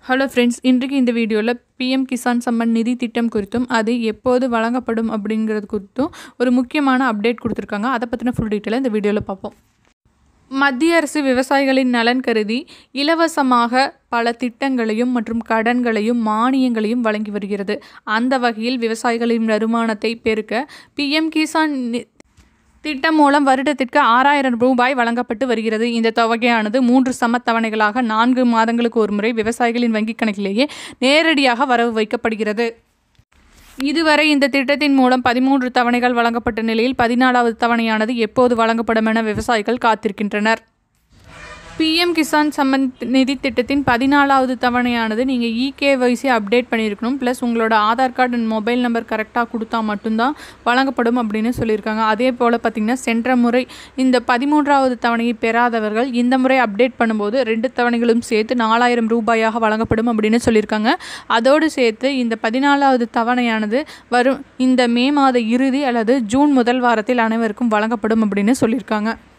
hello friends இன்றைக்கு இந்த வீடியோவில் பிஎம் கிசான் சம்மன் நிதி திட்டம் குறித்தும் அது எப்போது வழங்கப்படும் அப்படிங்கிறது குறித்தும் ஒரு முக்கியமான அப்டேட் கொடுத்துருக்காங்க அதை பற்றின ஃபுல் டீட்டெயிலை இந்த வீடியோவில் பார்ப்போம் மத்திய அரசு விவசாயிகளின் நலன் கருதி இலவசமாக பல திட்டங்களையும் மற்றும் கடன்களையும் மானியங்களையும் வழங்கி வருகிறது அந்த வகையில் விவசாயிகளின் வருமானத்தை பெருக்க பிஎம் கிசான் நி- திட்டம் மூலம் வருடத்திற்கு ஆறாயிரம் ரூபாய் வழங்கப்பட்டு வருகிறது இந்த தொகையானது மூன்று சம தவணைகளாக நான்கு மாதங்களுக்கு ஒருமுறை விவசாயிகளின் வங்கிக் கணக்கிலேயே நேரடியாக வரவு வைக்கப்படுகிறது இதுவரை இந்த திட்டத்தின் மூலம் பதிமூன்று தவணைகள் வழங்கப்பட்ட நிலையில் பதினாலாவது தவணையானது எப்போது வழங்கப்படும் என விவசாயிகள் காத்திருக்கின்றனர் பிஎம் கிசான் சம்மன் நிதி திட்டத்தின் பதினாலாவது தவணையானது நீங்கள் இகேவைசி அப்டேட் பண்ணியிருக்கணும் ப்ளஸ் உங்களோட Aadhaar card and mobile number கரெக்டாக கொடுத்தா மட்டும்தான் வழங்கப்படும் அப்படின்னு சொல்லியிருக்காங்க அதே போல் பார்த்திங்கன்னா சென்ற முறை இந்த பதிமூன்றாவது தவணையை பெறாதவர்கள் இந்த முறை அப்டேட் பண்ணும்போது ரெண்டு தவணைகளும் சேர்த்து நாலாயிரம் ரூபாயாக வழங்கப்படும் அப்படின்னு சொல்லியிருக்காங்க அதோடு சேர்த்து இந்த பதினாலாவது தவணையானது வரும் இந்த மே மாத இறுதி அல்லது ஜூன் முதல் வாரத்தில் அனைவருக்கும் வழங்கப்படும் அப்படின்னு சொல்லியிருக்காங்க